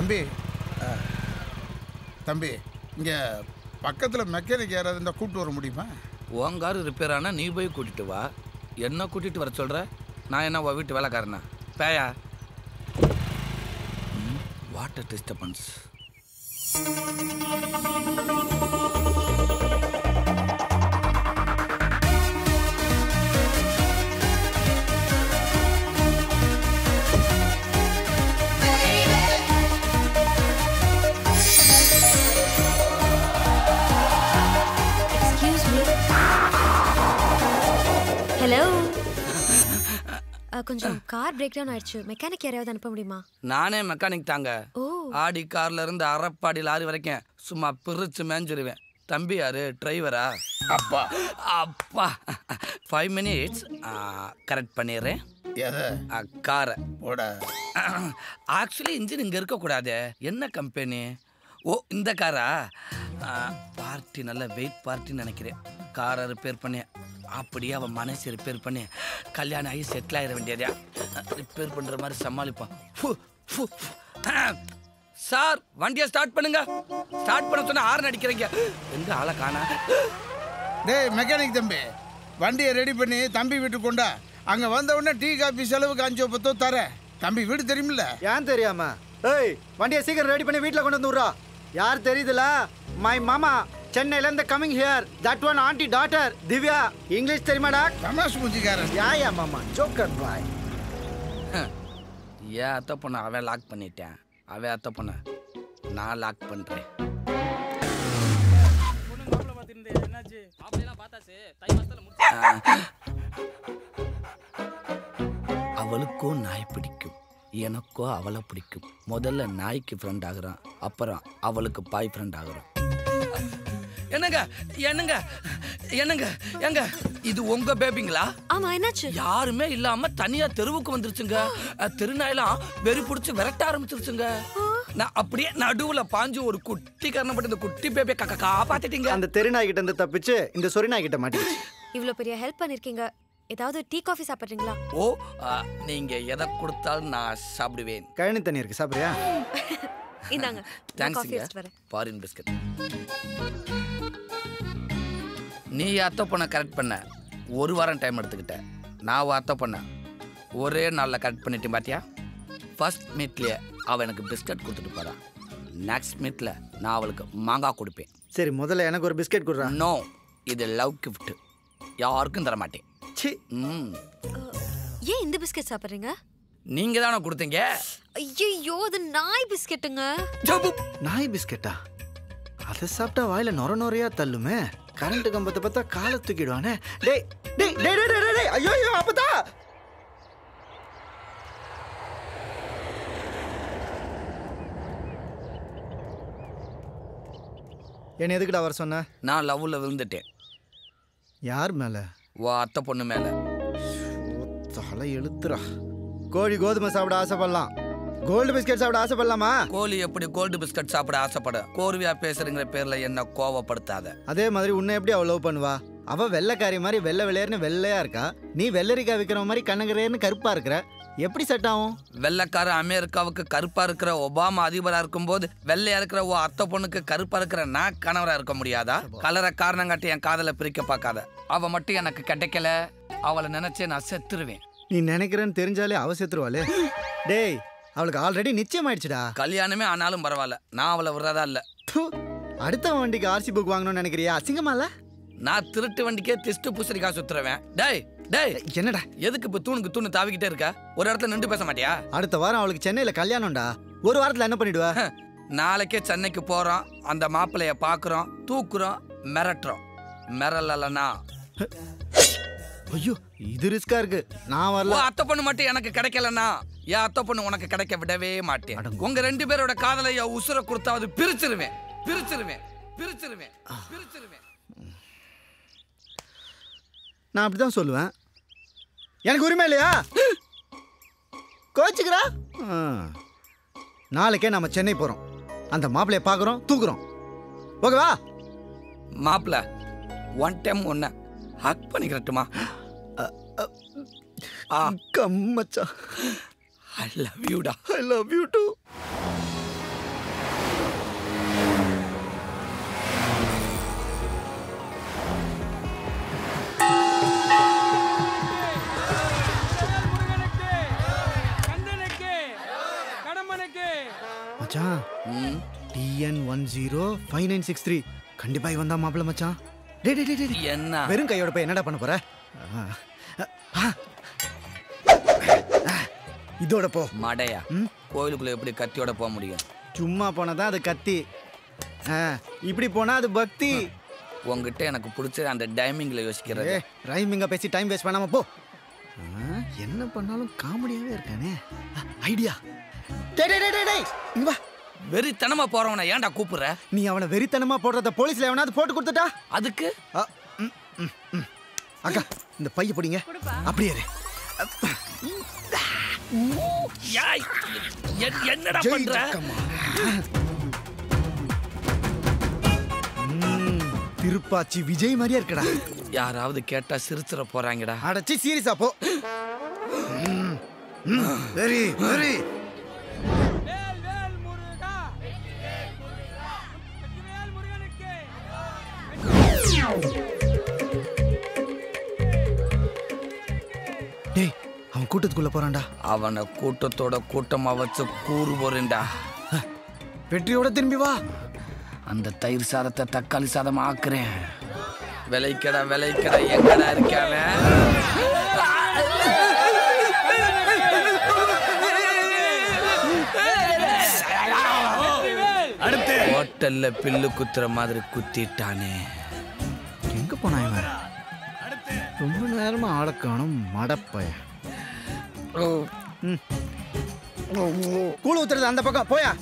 தம்பி ஆ, தம்பி இங்கே பக்கத்தில் மெக்கானிக் யாராவது இருந்தால் கூப்பிட்டு வர முடியுமா உன் காரு ரிப்பேர் ஆனால் நீ போய் கூட்டிட்டு வா என்ன கூட்டிட்டு வர சொல்ற நான் என்ன உன் வீட்டு வேலைக்காரனா பேயா water disturbance excuse me hello கொஞ்சம் கார் பிரேக் டவுன் ஆயிடுச்சு மெக்கானிக் யாரையாவது அனுப்ப முடியுமா நானே மெக்கானிக் தாங்க ஓ ஆடி கார்ல இருந்து அரப்பாடி லாரி வரைக்கும் சும்மா பிரிச்சு மேஞ்சிருவேன் தம்பி யாரு டிரைவரா அப்பா அப்பா ஃபைவ் மினிட்ஸ் கரெக்ட் பண்ணிடுறேன் எதை காரை போட ஆக்சுவலி இன்ஜின் இங்கே இருக்கக்கூடாது என்ன கம்பெனி ஓ இந்த காரா பார்ட்டி நல்ல வெயிட் பார்ட்டின்னு நினைக்கிறேன் காரை ரிப்பேர் பண்ணி அப்படியே அவன் மனசு ரிப்பேர் பண்ணி கல்யாணம் ஆகி செட்டில் ஆகிட வேண்டியதா ரிப்பேர் பண்ணுற மாதிரி சமாளிப்பான் ஃபு, ஃபு, ஃபு. சார் வண்டியை ஸ்டார்ட் பண்ணுங்க ஸ்டார்ட் பண்ண சொன்னா ஆறு அடிக்கிறீங்க எங்க ஆளை காணா டேய் மெக்கானிக் தம்பி வண்டியை ரெடி பண்ணி தம்பி வீட்டுக்கு கொண்டா அங்கே வந்த உடனே டீ காபி செலவுக்கு அஞ்சு பத்தோ தரேன் தம்பி வீடு தெரியுமில்ல ஏன் தெரியாம ஏய் வண்டியை சீக்கிரம் ரெடி பண்ணி வீட்டில் கொண்டு வந்து விட்றா யார் தெரியுதுல மை மாமா சென்னையில இருந்து coming here that one aunty daughter Divya English தெரியுமாடா தமாஷ் மூஞ்சிக்காரன் யா யா மாமா ஜோக்கர் பாய் ஏன் அத்தை பொண்ணை அவன் லாக் பண்ணிட்டேன் அவன் அத்தை பொண்ணை நான் லாக் பண்ணுறேன் அவளுக்கும் நாய் பிடிக்கும் எனக்கோ அவளை பிடிக்கும் முதல்ல நாய்க்கு ஃப்ரெண்ட் ஆகுறான் அப்புறம் அவளுக்கு பாய் ஃப்ரெண்ட் ஆகுறான் என்னங்க என்னங்க என்னங்க எங்க இது உங்க பேபிங்களா ஆமா என்னாச்சு யாருமே இல்லாம தனியா தெருவுக்கு வந்துருச்சுங்க அஹ், தெருநாயெல்லாம் வெறி பிடிச்சு விரட்ட ஆரம்பிச்சிருச்சுங்க நான் அப்படியே நடுவுல பாஞ்சு ஒரு குட்டி கரணப்பட்டு இந்த குட்டி பேபியை கக்க காப்பாத்திட்டீங்க அந்த தெருநாய் கிட்ட இருந்து தப்பிச்சு இந்த சொரி நாய் கிட்ட மாட்டிடுச்சு இவ்வளோ பெரிய ஹெல்ப் பண்ணிருக்கீங்க ஏதாவது டீ காஃபி சாப்பிட்றீங்களா ஓ அஹ், நீங்க எதை கொடுத்தாலும் நான் சாப்பிடுவேன் கழனி தண்ணி இருக்கு சாப்பிடுறியா இந்தாங்க காஃபி தேங்க்ஸுங்க எடுத்துட்டு வரேன் ஃபாரின் பிஸ்கட் நீ அத்தை பொண்ணை கரெக்ட் பண்ண ஒரு வாரம் டைம் எடுத்துக்கிட்ட நான் உன் அத்தை பொண்ண ஒரே நாளில் கரெக்ட் பண்ணிட்டேன் பாத்தியா ஃபர்ஸ்ட் மீட்லேயே அவள் எனக்கு பிஸ்கட் கொடுத்துட்டு போறா நெக்ஸ்ட் மீட்டில் நான் அவளுக்கு மாங்காய் கொடுப்பேன் சரி முதல்ல எனக்கு ஒரு பிஸ்கெட் கொடுறா நோ இது லவ் கிஃப்ட் யாருக்கும் தர மாட்டேன் சி ம் ஏன் இந்த பிஸ்கட் சாப்பிட்றீங்க நீங்கள் தானே கொடுத்தீங்க ஐயோ அது நாய் பிஸ்கெட்டுங்க ஜபு. நாய் பிஸ்கெட்டா அதை சாப்பிட்டா வாயில நொர நொறையா தள்ளுமே கரண்ட் கம்பத்தை பார்த்தா காலை தூக்கிடுவானே டேய் டேய் டேய் டேய், டேய் டேய் ஐயோ ஐயோ அப்பதா என்ன எதுக்குடா வர சொன்ன நான் லவ்வில் விழுந்துட்டேன் யார் மேல உன் அத்தை பொண்ணு மேலே ஓ, தலை எழுத்துறா கோழி கோதுமை சாப்பிட ஆசைப்படலாம் கோல்டு பிஸ்கெட் சாப்பிட ஆசைப்படலாமா கோழி எப்படி கோல்டு பிஸ்கட் சாப்பிட ஆசைப்பட கோர்வையா பேசுறங்கிற பேர்ல என்ன கோவப்படுத்தாத அதே மாதிரி உன்னை எப்படி அவ லவ் பண்ணுவா அவ வெள்ளைக்காரி மாதிரி வெள்ளை வெள்ளையர்னு வெள்ளையா இருக்கா நீ வெள்ளரிக்காய் விற்கிற மாதிரி கண்ணங்கரேன்னு கருப்பா இருக்கிற எப்படி செட் ஆகும் வெள்ளைக்கார அமெரிக்காவுக்கு கருப்பா இருக்கிற ஒபாமா அதிபரா இருக்கும்போது வெள்ளையா இருக்கிற ஓ அத்தை பொண்ணுக்கு கருப்பா இருக்கிற நான் கணவரா இருக்க முடியாதா கலரை காரணம் காட்டி என் காதலை பிரிக்க பார்க்காத அவ மட்டும் எனக்கு கிடைக்கல அவளை நினைச்சே நான் செத்துருவேன் நீ நினைக்கிறேன்னு தெரிஞ்சாலே அவ செத்துருவாளே டேய் அவளுக்கு ஆல்ரெடி நிச்சயம் ஆயிடுச்சுடா கல்யாணமே ஆனாலும் பரவாயில்ல நான் அவளை விடுறதா இல்ல ப்பு, அடுத்த வண்டிக்கு ஆர்சி புக் வாங்கணும்னு நினைக்கிறியா அசிங்கமால நான் திருட்டு வண்டிக்கே திஸ்ட் பூசணிக்காய் சுத்துறவேன் டேய் டேய் என்னடா எதுக்கு இப்ப தூணுக்கு தூணு தாவிக்கிட்டே இருக்க ஒரு இடத்துல நின்று பேச மாட்டியா அடுத்த வாரம் அவளுக்கு சென்னையில கல்யாணம்டா ஒரு வாரத்துல என்ன பண்ணிடுவ நாளைக்கே சென்னைக்கு போறோம் அந்த மாப்பிளைய பாக்குறோம் தூக்குறோம் மிரட்டுறோம் மிரலனா ஐயோ இது ரிஸ்கா இருக்கு நான் வரல உன் அத்தை பொண்ணு மட்டும் எனக்கு கிடைக்கலனா என் அத்தை பொண்ணு உனக்கு கிடைக்க விடவே மாட்டேன் அடங்கு. உங்க ரெண்டு பேரோட காதலை என் உசுர கொடுத்தாவது பிரிச்சிருவேன் பிரிச்சிருவேன் பிரிச்சிருவேன் பிரிச்சிருவேன் நான் அப்படிதான் சொல்லுவேன் எனக்கு உரிமை இல்லையா கோச்சுக்கிறா ஆ. நாளைக்கே நம்ம சென்னை போறோம் அந்த மாப்பிளைய பார்க்குறோம் தூக்குறோம் ஓகேவா மாப்பிள ஒன் டைம் ஒன்ன ஹக் பண்ணிக்கிறட்டுமா கம்மச்சா ஐ லவ் யூடா ஐ லவ் யூ டூ மச்சான் ம் TN one zero five nine six three கண்டிப்பா இவன் தான் மாப்பிள்ள மச்சான் டே டே டே டே என்ன வெறும் கையோட போய் என்னடா பண்ண போற ஆ, ஆ. ஆ, இதோட போ மடையா ம்? கோயிலுக்குள்ள எப்படி கத்தியோட போக முடியும் சும்மா போனதான் அது கத்தி ஆ, இப்படி போனா அது பக்தி உங்ககிட்ட எனக்கு பிடிச்ச அந்த டைமிங்ல யோசிக்கிறது ஏ ரைமிங்க பேசி டைம் வேஸ்ட் பண்ணாம போ ஆ, என்ன பண்ணாலும் காமெடியாவே இருக்கானே ஐடியா டேய் டேய் டேய், டேய் டேய் இங்க வா வெறித்தனமா போறவனை ஏன்டா கூப்பிடுற நீ அவனை வெறித்தனமா போடுறத போலீஸ்ல எவனாவது போட்டு கொடுத்துட்டா அதுக்கு ஆ, ம், ம், ம். அக்கா இந்த பைய பிடிங்க அப்படியே இரு. யாய், என்- என்னடா ஜெய் பண்ற ஜக்கம்மா. ம், திருப்பாச்சி விஜய் மாதிரியா இருக்கடா யாராவது கேட்டா சிரிச்சிட போறாங்கடா அடைச்சி சீரியஸா போ ம், ம், வெரி வெரி டேய் அவன் கூட்டத்துக்குள்ள போறான்டா அவனை கூட்டத்தோட கூட்டமா வச்சு கூறு போறேன்டா வெற்றியோட திரும்பி வா அந்த தயிர் சாதத்தை தக்காளி சாதம் ஆக்குறேன் விளைக்கடா விளைக்கடா எங்கடா இருக்காவ ஹோட்டல்ல பில்லு குத்துற மாதிரி குத்திட்டானே எங்க போனா இவன் ரொம்ப நேரமா ஆளை காணும் மடப்பய கூழ் ஊத்துறது அந்த பக்கம் போயா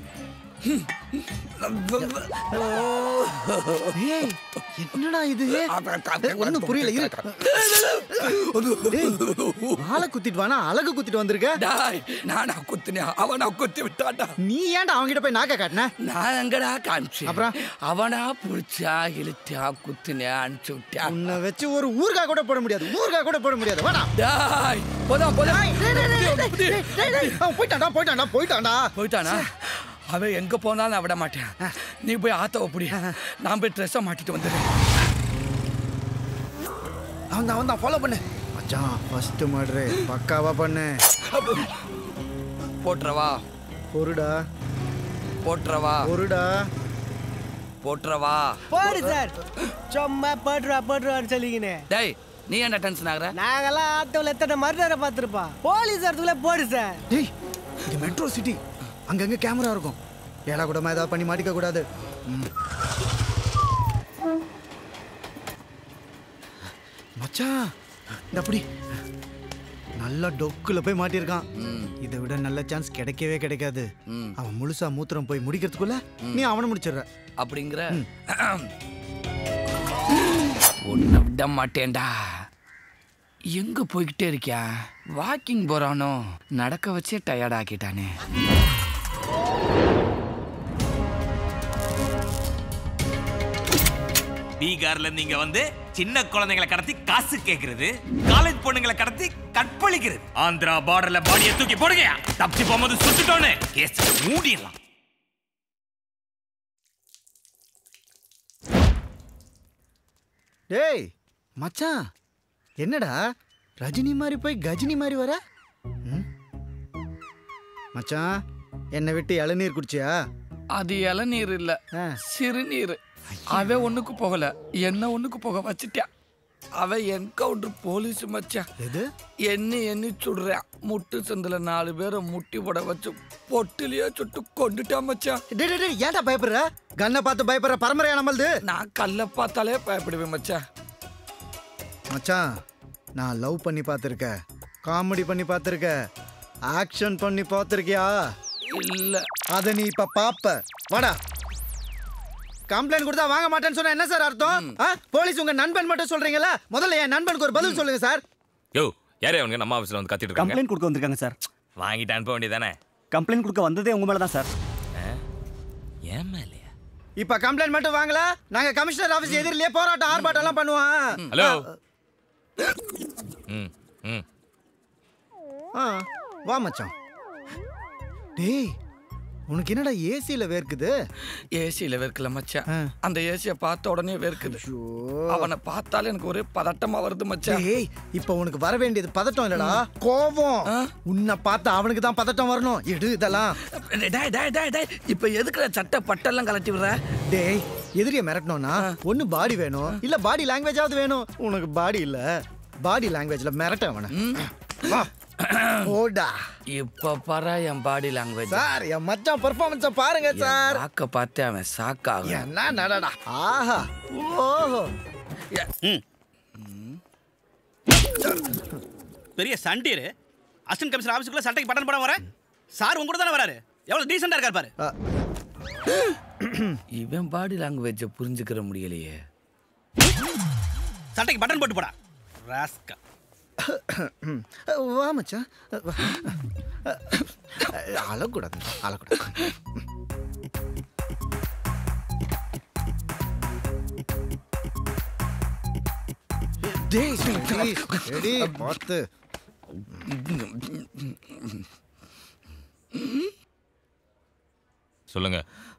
ஏய் என்னடா இது ஒண்ணும் புரியல இரு ஏய், ஆளை குத்திட்டு வானா அழகு குத்திட்டு வந்திருக்க டாய் நானா குத்தினேன் அவனா குத்தி விட்டான்டா நீ ஏன்டா அவன்கிட்ட போய் நாக்க காட்டின நான் எங்கடா காமிச்சேன் அப்புறம்? அவனா புடிச்சா இழுத்தா குத்தினேன் அனுப்பிச்சு விட்டான் உன்னை வச்சு ஒரு ஊர்கா கூட போட முடியாது ஊர்கா கூட போட முடியாது வாடா டாய் போதான் போதான் டேய், டேய், டேய், டேய், டேய், டேய், டேய், அவன் போயிட்டான்டா போயிட்டான்டா போயிட்டான்டா போயிட்டானா அவன் எங்க போனாலும் நான் விட மாட்டேன் நீ போய் ஆத்தவ புடி நான் போய் ட்ரெஸ்ஸை மாட்டிட்டு வந்துடுறேன் அவன் தான் அவன் தான் ஃபாலோ பண்ணு மச்சான் ஃபர்ஸ்ட் மர்டரு பக்காவா பண்ணு போட்டுறவா பொருடா போட்டுறவா பொருடா போட்டுறவா போடு சார் சும்மா போட்டுருவா போட்டுருவான்னு சொல்லிக்கினே டேய் நீ என்ன டென்ஷன் ஆகுற நாங்கெல்லாம் ஆட்டோவில் எத்தனை மர்டரை பார்த்துருப்போம் போலீஸ் இடத்துல போடு சார் டேய் இது மெட்ரோ சிட்டி அங்கங்க கேமரா இருக்கும் ஏடா கூடமா ஏதாவது பண்ணி மாட்டிக்க கூடாது ம். மச்சான் இந்த அப்படி நல்லா டொக்குல போய் மாட்டியிருக்கான் இதை விட நல்ல சான்ஸ் கிடைக்கவே கிடைக்காது ம். அவன் முழுசா மூத்திரம் போய் முடிக்கிறதுக்குள்ள நீ அவனை முடிச்சிடுற அப்படிங்கிற உன்னை விட மாட்டேன்டா எங்க போய்கிட்டே இருக்கியா வாக்கிங் போறானோ நடக்க வச்சே டயர்ட் ஆக்கிட்டானே பீகார்ல இருந்து இங்க வந்து சின்ன குழந்தைகளை கடத்தி காசு கேக்குறது காலேஜ் பொண்ணுங்களை கடத்தி கற்பழிக்கிறது ஆந்திரா பார்டர்ல பாடியை தூக்கி போடுங்க தப்பிச்சு போகும்போது சுட்டுட்டோன்னு கேஸ் மூடிடலாம் டேய் மச்சான் என்னடா ரஜினி மாதிரி போய் கஜினி மாதிரி வர ம்? மச்சான் என்னை விட்டு இளநீர் குடிச்சியா அது இளநீர் இல்ல ஆ. சிறுநீர் அவன் ஒண்ணுக்கு போகல என்ன ஒண்ணுக்கு போக வச்சுட்டான் அவன் என்கவுண்டர் போலீஸ் மச்சான் எது எண்ணி எண்ணி சுடுறான் முட்டு சந்தில நாலு பேரை முட்டி போட வச்சு பொட்டிலேயே சுட்டு கொண்டுட்டான் மச்சான் டேய் டேய், டேய் ஏன்டா பயப்படுற கண்ணை பார்த்து பயப்படுற பரம்பரையா நம்மளது நான் கல்ல பார்த்தாலே பயப்படுவேன் மச்சான் மச்சான் நான் லவ் பண்ணி பார்த்துருக்கேன் காமெடி பண்ணி பார்த்துருக்கேன் ஆக்ஷன் பண்ணி பார்த்துருக்கியா இல்ல அதை நீ இப்ப பாப்ப வாடா கம்ப்ளைண்ட் கொடுத்தா வாங்க மாட்டேன்னு சொன்னா என்ன சார் அர்த்தம் ஆ? போலீஸ் உங்க நண்பன் மட்டும் சொல்றீங்களா முதல்ல என் நண்பனுக்கு ஒரு பதில் சொல்லுங்க சார் யோ யாரே அவங்க நம்ம ஆஃபீஸ்ல வந்து கத்திட்டு இருக்காங்க கம்ப்ளைண்ட் கொடுக்க வந்திருக்காங்க சார் வாங்கிட்டு அனுப்ப வேண்டியதானே கம்ப்ளைண்ட் கொடுக்க வந்ததே உங்க மேல தான் சார் ஏன் மேலையா இப்ப கம்ப்ளைண்ட் மட்டும் வாங்கல நாங்க கமிஷனர் ஆபீஸ் எதிரிலேயே போராட்டம் ஆர்ப்பாட்டம் எல்லாம் பண்ணுவோம் ஹலோ ம் ம் ஆ, வா மச்சான் டேய் உனக்கு என்னடா ஏசியில வேர்க்குது ஏசியில் வேர்க்கல மச்சான் ஆ. அந்த ஏசியை பார்த்த உடனே வேர்க்குது அவனை பார்த்தாலே எனக்கு ஒரே பதட்டமா வருது மச்சான் ஏய் இப்போ உனக்கு வர வேண்டியது பதட்டம் இல்லடா கோபம் உன்னை பார்த்தா அவனுக்கு தான் பதட்டம் வரணும் எடு இதெல்லாம் டேய் டேய் டேய் டேய் இப்போ எதுக்குற சட்டை பட்டெல்லாம் கலட்டி விடுற டேய் எதிரிய மிரட்டணும்னா ஒண்ணு பாடி வேணும் இல்ல பாடி லாங்குவேஜாவது வேணும் உனக்கு பாடி இல்ல பாடி லாங்குவேஜ்ல மிரட்ட அவன வா. போடா இப்போ பாரு என் பாடி லாங்குவேஜ் சார் என் மச்சான் பெர்ஃபார்மன்ஸ பாருங்க சார் சாக்க பார்த்து அவன் சாக்காகும் என்ன நடடா ஆஹா ஓஹோ பெரிய சண்டீரு அசிஸ்டன்ட் கமிஷனர் ஆஃபீஸுக்குள்ள சட்டைக்கு பட்டன் போட வர சார் உங்க கூட தானே வராரு எவ்வளவு டீசெண்டா இருக்காரு பாரு அ, இவன் பாடி லாங்குவேஜை புரிஞ்சுக்கிற முடியலையே சட்டைக்கு பட்டன் போட்டு போடா ராஸ்கா வா மச்சான் வா. அழக்கூடாது அழக்கூடாது டேய் டேய், எடி பார்த்து சொல்லுங்க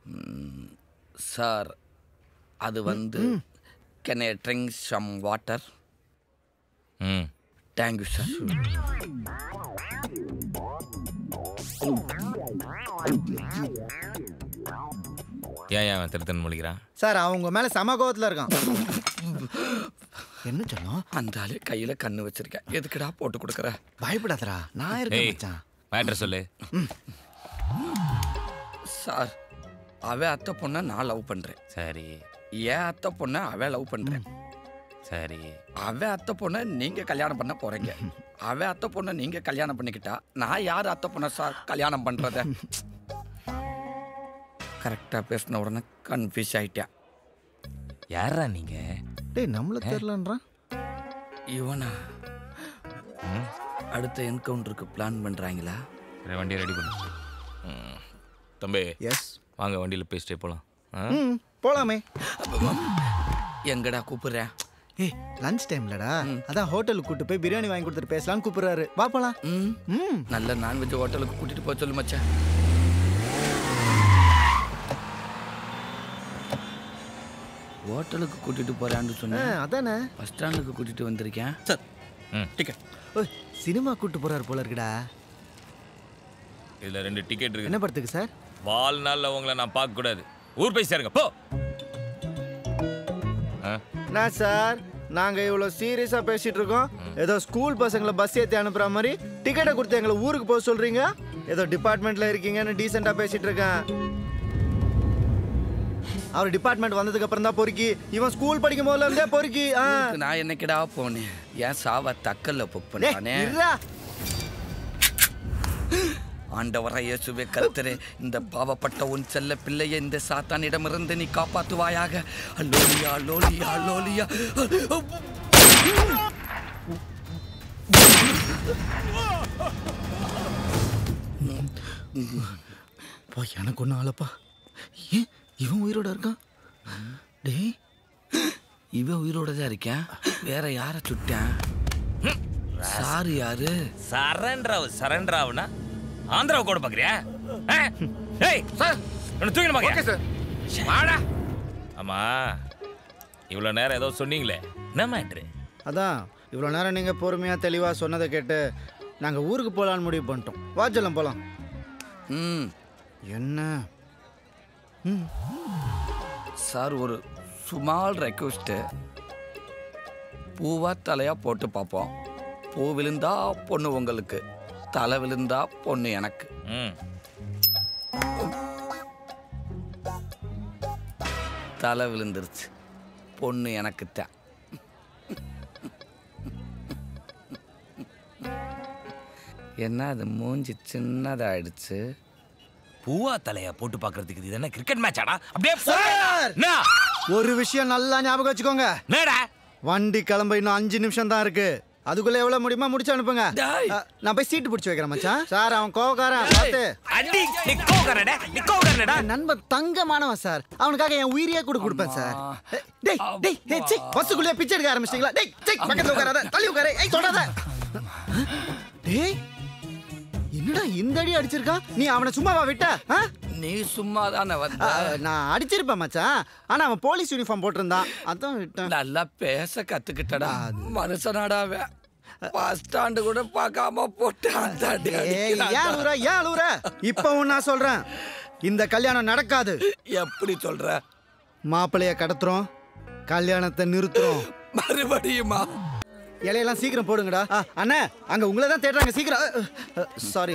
சார் அது வந்து can I drink some water ம் தேங்க்யூ சார் ஏன் ஏன் அவன் திருத்தன் முழிக்கிறான் சார் அவங்க மேல சம கோவத்துல இருக்கான் என்ன சொன்னோம் அந்த ஆளு கையில கண்ணு வச்சிருக்கேன் எதுக்குடா போட்டு கொடுக்குற பயப்படாதடா நான் இருக்கேன் ஏய் மச்சான் மேட்ரு சொல்லு சார் அவன் அத்தை பொண்ணை நான் லவ் பண்றேன் சரி ஏன் அத்தை பொண்ணை அவன் லவ் பண்றேன் சரி அவன் அத்தை பொண்ணை நீங்க கல்யாணம் பண்ண போறீங்க அவன் அத்தை பொண்ணை நீங்க கல்யாணம் பண்ணிக்கிட்டா நான் யார் அத்தை பொண்ணை சார் கல்யாணம் பண்றத கரெக்டா பேசின உடனே கன்ஃபியூஸ் ஆயிட்டேன் யாரா நீங்க டேய் நம்மள தெரியலன்றான் இவனா அடுத்த என்கவுண்டருக்கு பிளான் பண்றாங்களா சரி, வண்டியை ரெடி பண்ணு ம். தம்பி எஸ் வாங்க வண்டியில் பேசிட்டே போகலாம் ம் போலாமே எங்கடா கூப்பிடுறேன் ஏய் லஞ்ச் டைம்லடா அதான் ஹோட்டலுக்கு கூட்டு போய் பிரியாணி வாங்கி கொடுத்துட்டு பேசலாம்னு கூப்பிடுறாரு வா போலாம் ம் ம் நல்ல நான்வெஜ் ஹோட்டலுக்கு கூட்டிட்டு போக சொல்லு மச்சான் ஹோட்டலுக்கு கூட்டிட்டு போறான்னு ஆ, சொன்னேன் அதானே பஸ் ஸ்டாண்டுக்கு கூட்டிட்டு வந்திருக்கேன் சார் ம் டிக்கெட் ஓய் சினிமா கூட்டு போறாரு போல இருக்குடா இதில் ரெண்டு டிக்கெட் என்ன இருக்கு படத்துக்கு சார் வாழ்நாளில் உங்களை நான் பார்க்கக்கூடாது ஊர் போய் சேருங்க போ ஆ நான் சார் நாங்க இவ்வளவு சீரியஸா பேசிட்டு இருக்கோம் ஏதோ ஸ்கூல் பசங்களை பஸ் ஏத்தி அனுப்புற மாதிரி டிக்கெட்டை கொடுத்து எங்களை ஊருக்கு போக சொல்றீங்க ஏதோ டிபார்ட்மெண்ட்ல இருக்கீங்கன்னு டீசெண்டா பேசிட்டு இருக்கேன் அவர் டிபார்ட்மெண்ட் வந்ததுக்கு அப்புறம் தான் பொறுக்கி இவன் ஸ்கூல் படிக்கும் போதுல இருந்தே பொறுக்கி ஆ. நான் என்னைக்கிடா போனேன் ஏன் சாவ தக்கல்ல புக் டேய், பண்ணானே இருடா. ஆண்டவர இயேசுவே கர்த்தரே இந்த பாவப்பட்ட உன் செல்ல பிள்ளையை இந்த சாத்தானிடமிருந்து நீ காப்பாத்துவாயாக அல்லோலியா அல்லோலியா அல்லோலியா பா எனக்கு ஒன்றும் ஆளப்பா ஏன் இவன் உயிரோட இருக்கான் டேய் இவன் உயிரோட தான் இருக்கேன் வேற யார சுட்டேன் சாரு யாரு சரண்டராவ் சரண்டராவ்னா ஆந்திராவை கூட பார்க்குறியா ஏய் சார் உன்னை தூக்கின பார்க்க சார் வாடா ஆமா இவ்வளோ நேரம் ஏதோ சொன்னீங்களே என்ன மேட்ரு அதான் இவ்வளோ நேரம் நீங்கள் பொறுமையாக தெளிவாக சொன்னதை கேட்டு நாங்கள் ஊருக்கு போகலான்னு முடிவு பண்ணிட்டோம் வாச்சலம் போகலாம் ம் என்ன சார் ஒரு சுமால் ரெக்வஸ்ட்டு பூவா தலையா போட்டு பார்ப்போம் பூ விழுந்தா பொண்ணு உங்களுக்கு தலை விழுந்தா பொண்ணு எனக்கு ம் தலை விழுந்துருச்சு பொண்ணு எனக்கு தான் என்ன அது மூஞ்சி சின்னதாயிடுச்சு பூவா தலையா போட்டு பார்க்கறதுக்கு இது என்ன கிரிக்கெட் மேட்ச் ஆடா அப்படியே போ. சார்! என்ன? ஒரு விஷயம் நல்லா ஞாபகம் வச்சுக்கோங்க என்னடா வண்டி கிளம்ப இன்னும் அஞ்சு நிமிஷம் தான் இருக்கு அதுக்குள்ள எவ்வளவு முடியுமா முடிச்சு அனுப்புங்க டேய். அ, நான் போய் சீட்டு பிடிச்சி வைக்கிறேன் மச்சான் சார் அவன் கோவக்காரன் பார்த்து அடி நிக்கோ கரடா நிக்கோ கரடா என் நண்பன் தங்கமானவன் சார் அவனுக்காக என் உயிரியே கூட கொடுப்பேன் சார் ஏய், டேய் டேய் டேய் சி பஸ்ஸுக்குள்ளே பிச்சை எடுக்க ஆரம்பிச்சிட்டீங்களா டேய் சி பக்கத்துல உட்காராத தள்ளி உட்காரு ஏய் தொடாத டேய் என்னடா இந்த அடி அடிச்சிருக்கான் நீ அவனை சும்மாவா விட்ட ஆ? நீ சும்மா தானே ஆ, வந்த நான் அடிச்சிருப்பேன் மச்சான் ஆனா அவன் போலீஸ் யூனிஃபார்ம் போட்டிருந்தான் அதான் விட்டேன் நல்லா பேச கத்துக்கிட்டடா மனுஷனாடாவே பஸ் ஸ்டாண்டு கூட பார்க்காம போட்டு அந்த அடி ஏய், அடிக்கிறான்டா. ஏன் அழுவுற ஏன் அழுவுற இப்பவும் நான் சொல்றேன் இந்த கல்யாணம் நடக்காது எப்படி சொல்ற மாப்பிள்ளைய கடத்துறோம் கல்யாணத்தை நிறுத்துறோம் மறுபடியுமா இலையெல்லாம் சீக்கிரம் போடுங்கடா ஆ, அண்ணே அங்க உங்களை தான் தேடுறாங்க சீக்கிரம் சாரி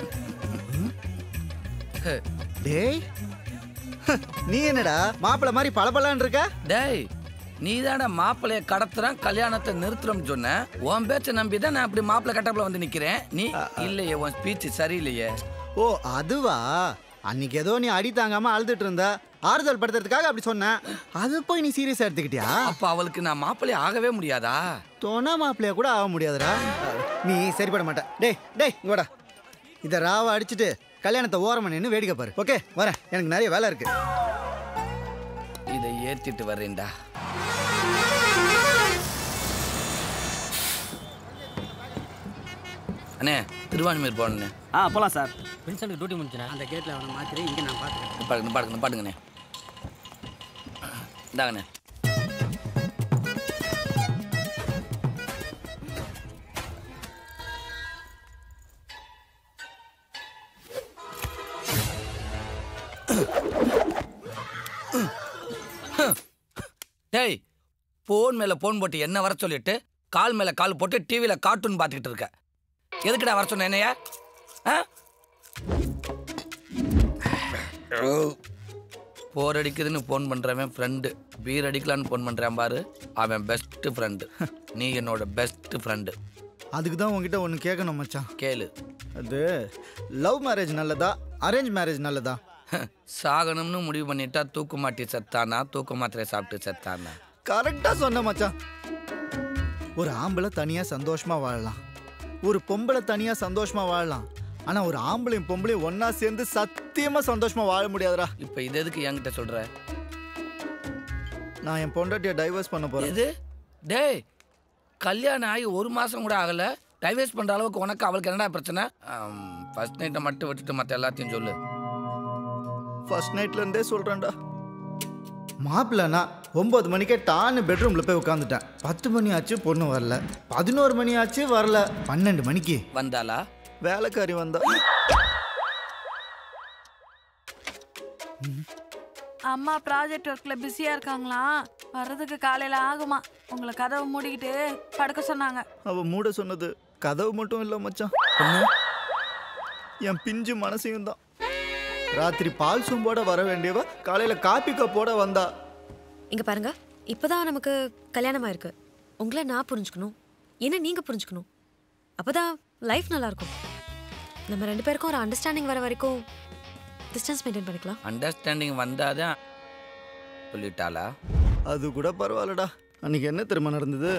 டேய் நீ என்னடா மாப்பிள்ளை மாதிரி பளபளன்னு இருக்க டேய் நீ தானே மாப்பிள்ளைய கடத்துறான் கல்யாணத்தை நிறுத்துறோம்னு சொன்ன உன் பேச்சை நம்பி தான் நான் அப்படி மாப்பிள்ளை கட்டப்பில் வந்து நிக்கிறேன் நீ இல்லையே உன் ஸ்பீச் சரியில்லையே ஓ அதுவா அன்னைக்கு ஏதோ நீ அடி தாங்காம அழுதுட்டு இருந்த ஆறுதல் படுத்துறதுக்காக அப்படி சொன்னேன் அது போய் நீ சீரியஸா எடுத்துக்கிட்டியா அப்ப அவளுக்கு நான் மாப்பிள்ளை ஆகவே முடியாதா தொண மாப்பிள்ளைய கூட ஆக முடியாதுடா நீ சரிப்பட மாட்ட டேய் டேய் இங்க வாடா இதை ராவா அடிச்சுட்டு கல்யாணத்தை ஓரமா நின்னு வேடிக்கை பாரு ஓகே வரேன் எனக்கு நிறைய வேலை இருக்கு இதை ஏத்திட்டு வர்றேன்டா அண்ணே திருவான்மையூர் போனே ஆ போகலாம் சார் வின்சனுக்கு டியூட்டி முடிச்சுனா அந்த கேட்டில் அவனை மாத்திரை இங்கே நான் பார்த்துக்கிறேன் பாடுங்க பாடுங்க பாடுங்கண்ணே இந்தாங்கண்ணே டேய் போன் மேல போன் போட்டு என்ன வர சொல்லிட்டு கால் மேல கால் போட்டு டிவியில கார்ட்டூன் பார்த்துக்கிட்டு இருக்க எதுக்குடா வர சொன்ன என்னையா ஆ போர் அடிக்குதுன்னு ஃபோன் பண்ணுறவன் ஃப்ரெண்டு பீர் அடிக்கலான்னு ஃபோன் பண்ணுறான் பாரு அவன் பெஸ்ட்டு ஃப்ரெண்டு நீ என்னோட பெஸ்ட் ஃப்ரெண்டு அதுக்கு தான் உங்ககிட்ட ஒன்று கேட்கணும் மச்சான் கேளு அது லவ் மேரேஜ் நல்லதா அரேஞ்ச் மேரேஜ் நல்லதா சாகணும்னு முடிவு பண்ணிட்டா தூக்கு மாட்டி செத்தானா தூக்கு மாத்திரை சாப்பிட்டு செத்தானா கரெக்டாக சொன்ன மச்சான் ஒரு ஆம்பளை தனியாக சந்தோஷமா வாழலாம் ஒரு பொம்பளை தனியாக சந்தோஷமா வாழலாம் ஆனால் ஒரு ஆம்பளையும் பொம்பளையும் ஒன்றா சேர்ந்து சத்தியமாக சந்தோஷமா வாழ முடியாதுடா இப்போ இது எதுக்கு என்கிட்ட சொல்ற நான் என் பொண்டாட்டியை டைவர்ஸ் பண்ண போகிறேன் எது டேய் கல்யாணம் ஆகி ஒரு மாதம் கூட ஆகலை டைவர்ஸ் பண்ணுற அளவுக்கு உனக்கு அவளுக்கு என்னடா பிரச்சனை ஃபர்ஸ்ட் நைட்டை மட்டும் விட்டுட்டு மற்ற எல்லாத்தையும் சொல்லு ஃபர்ஸ்ட் நைட்ல இருந்தே சொல்றேன்டா மாப்பிள்ளனா ஒன்பது மணிக்கே டான்னு பெட்ரூம்ல போய் உட்காந்துட்டேன் பத்து மணி ஆச்சு பொண்ணு வரல பதினோரு மணி ஆச்சு வரல பன்னெண்டு மணிக்கு வந்தாளா வேலைக்காரி வந்தா அம்மா ப்ராஜெக்ட் ஒர்க்ல பிஸியா இருக்காங்களா வர்றதுக்கு காலையில ஆகுமா உங்களை கதவை மூடிக்கிட்டு படுக்க சொன்னாங்க அவ மூட சொன்னது கதவு மட்டும் இல்ல மச்சான் என் பிஞ்சு மனசையும் தான் ராத்திரி பால் சொம்போட வர வேண்டியவ காலையில காப்பி கப்போட வந்தா இங்க பாருங்க இப்பதான் நமக்கு கல்யாணம் ஆயிருக்கு உங்களை நான் புரிஞ்சுக்கணும் என்ன நீங்க புரிஞ்சுக்கணும் அப்பதான் லைஃப் நல்லா இருக்கும் நம்ம ரெண்டு பேருக்கும் ஒரு அண்டர்ஸ்டாண்டிங் வர வரைக்கும் டிஸ்டன்ஸ் மெயின்டைன் பண்ணிக்கலாம் அண்டர்ஸ்டாண்டிங் வந்தாதான் சொல்லிட்டாளா அது கூட பரவாயில்லடா அன்னைக்கு என்ன தெரியுமா நடந்தது